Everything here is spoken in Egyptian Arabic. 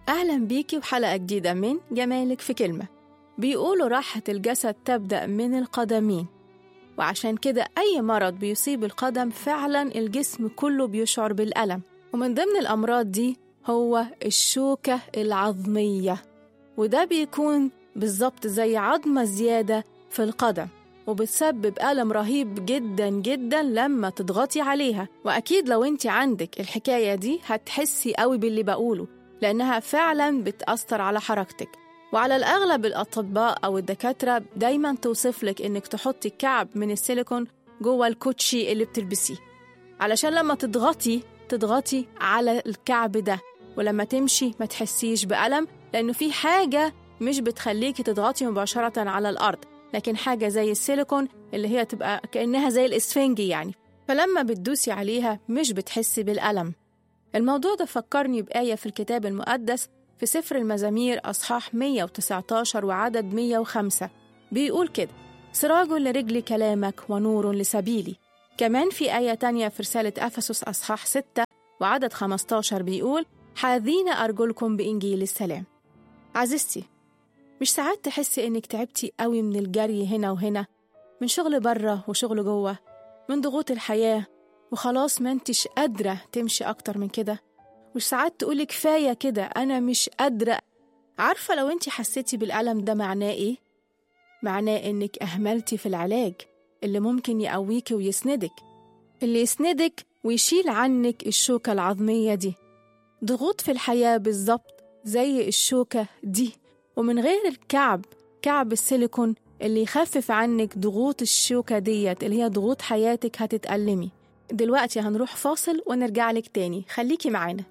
أهلا بيكي وحلقة جديدة من جمالك في كلمة بيقولوا راحة الجسد تبدأ من القدمين وعشان كده أي مرض بيصيب القدم فعلا الجسم كله بيشعر بالألم ومن ضمن الأمراض دي هو الشوكة العظمية وده بيكون بالظبط زي عظمة زيادة في القدم وبتسبب ألم رهيب جدا جدا لما تضغطي عليها وأكيد لو انت عندك الحكاية دي هتحسي قوي باللي بقوله لأنها فعلا بتأثر على حركتك وعلى الأغلب الأطباء أو الدكاترة دايما توصف لك إنك تحطي كعب من السيليكون جوه الكوتشي اللي بتلبسيه علشان لما تضغطي تضغطي على الكعب ده ولما تمشي ما تحسيش بألم لأنه في حاجة مش بتخليكي تضغطي مباشرة على الأرض لكن حاجة زي السيليكون اللي هي تبقى كأنها زي الإسفنجي يعني فلما بتدوسي عليها مش بتحسي بالألم الموضوع ده فكرني بآية في الكتاب المقدس في سفر المزامير أصحاح 119 وعدد 105 بيقول كده سراج لرجل كلامك ونور لسبيلي كمان في آية تانية في رسالة أفسس أصحاح 6 وعدد 15 بيقول حاذين أرجلكم بإنجيل السلام عزيزتي مش ساعات تحسي إنك تعبتي قوي من الجري هنا وهنا من شغل بره وشغل جوه من ضغوط الحياة وخلاص ما انتش قادرة تمشي أكتر من كده مش ساعات تقولي كفاية كده أنا مش قادرة عارفة لو انت حسيتي بالألم ده معناه إيه؟ معناه إنك أهملتي في العلاج اللي ممكن يقويكي ويسندك اللي يسندك ويشيل عنك الشوكة العظمية دي ضغوط في الحياة بالظبط زي الشوكة دي ومن غير الكعب كعب السيليكون اللي يخفف عنك ضغوط الشوكة ديت اللي هي ضغوط حياتك هتتألمي دلوقتي هنروح فاصل ونرجع لك تاني خليكي معانا